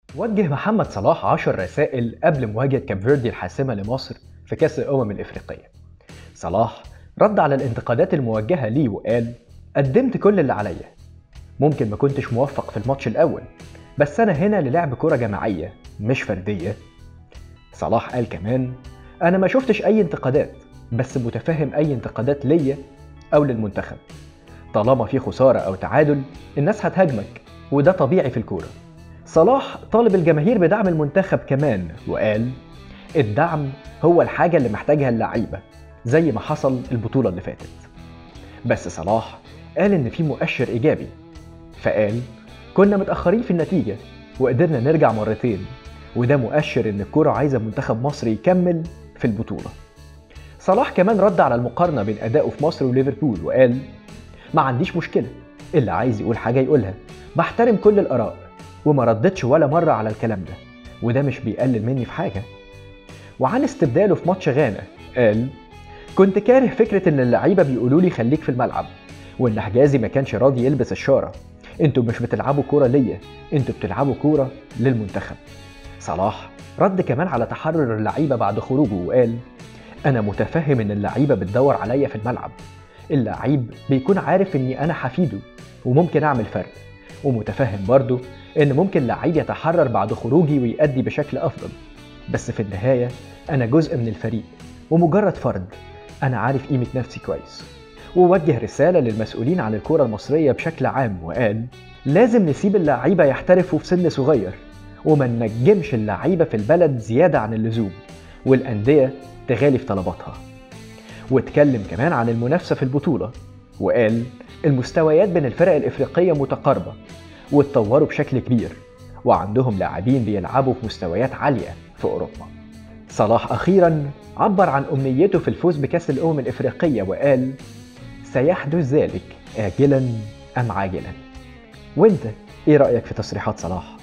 وجه محمد صلاح 10 رسائل قبل مواجهة كاب فيردي الحاسمة لمصر في كأس الأمم الإفريقية. صلاح رد على الانتقادات الموجهة ليه وقال: قدمت كل اللي عليا. ممكن ما كنتش موفق في الماتش الأول، بس أنا هنا للعب كرة جماعية مش فردية. صلاح قال كمان: أنا ما شفتش أي انتقادات، بس متفهم أي انتقادات ليا أو للمنتخب. طالما في خسارة أو تعادل، الناس هتهاجمك، وده طبيعي في الكورة. صلاح طالب الجماهير بدعم المنتخب كمان وقال الدعم هو الحاجة اللي محتاجها اللعيبة زي ما حصل البطولة اللي فاتت بس صلاح قال إن في مؤشر إيجابي فقال كنا متأخرين في النتيجة وقدرنا نرجع مرتين وده مؤشر إن الكرة عايزة منتخب مصر يكمل في البطولة صلاح كمان رد على المقارنة بين أدائه في مصر وليفربول وقال ما عنديش مشكلة اللي عايز يقول حاجة يقولها بحترم كل الآراء وما ردتش ولا مرة على الكلام ده وده مش بيقلل مني في حاجة وعن استبداله في ماتش غانا قال كنت كاره فكرة إن اللعيبة بيقولوا لي خليك في الملعب وإن حجازي ما كانش راضي يلبس الشارة انتوا مش بتلعبوا كورة ليا انتوا بتلعبوا كورة للمنتخب صلاح رد كمان على تحرر اللعيبة بعد خروجه وقال أنا متفهم إن اللعيبة بتدور عليا في الملعب اللعيب بيكون عارف إني أنا حفيده وممكن أعمل فرق ومتفهم برضه إن ممكن لعيب يتحرر بعد خروجي ويأدي بشكل أفضل بس في النهاية أنا جزء من الفريق ومجرد فرد أنا عارف قيمة نفسي كويس ووجه رسالة للمسؤولين عن الكرة المصرية بشكل عام وقال لازم نسيب اللعيبة يحترفوا في سن صغير وما ننجمش اللعيبة في البلد زيادة عن اللزوم والأندية تغالي في طلباتها واتكلم كمان عن المنافسة في البطولة وقال المستويات بين الفرق الإفريقية متقاربة واتطوروا بشكل كبير وعندهم لاعبين بيلعبوا في مستويات عالية في أوروبا صلاح أخيرا عبر عن أمنيته في الفوز بكأس الأمم الإفريقية وقال سيحدث ذلك آجلا أم عاجلا وانت ايه رأيك في تصريحات صلاح؟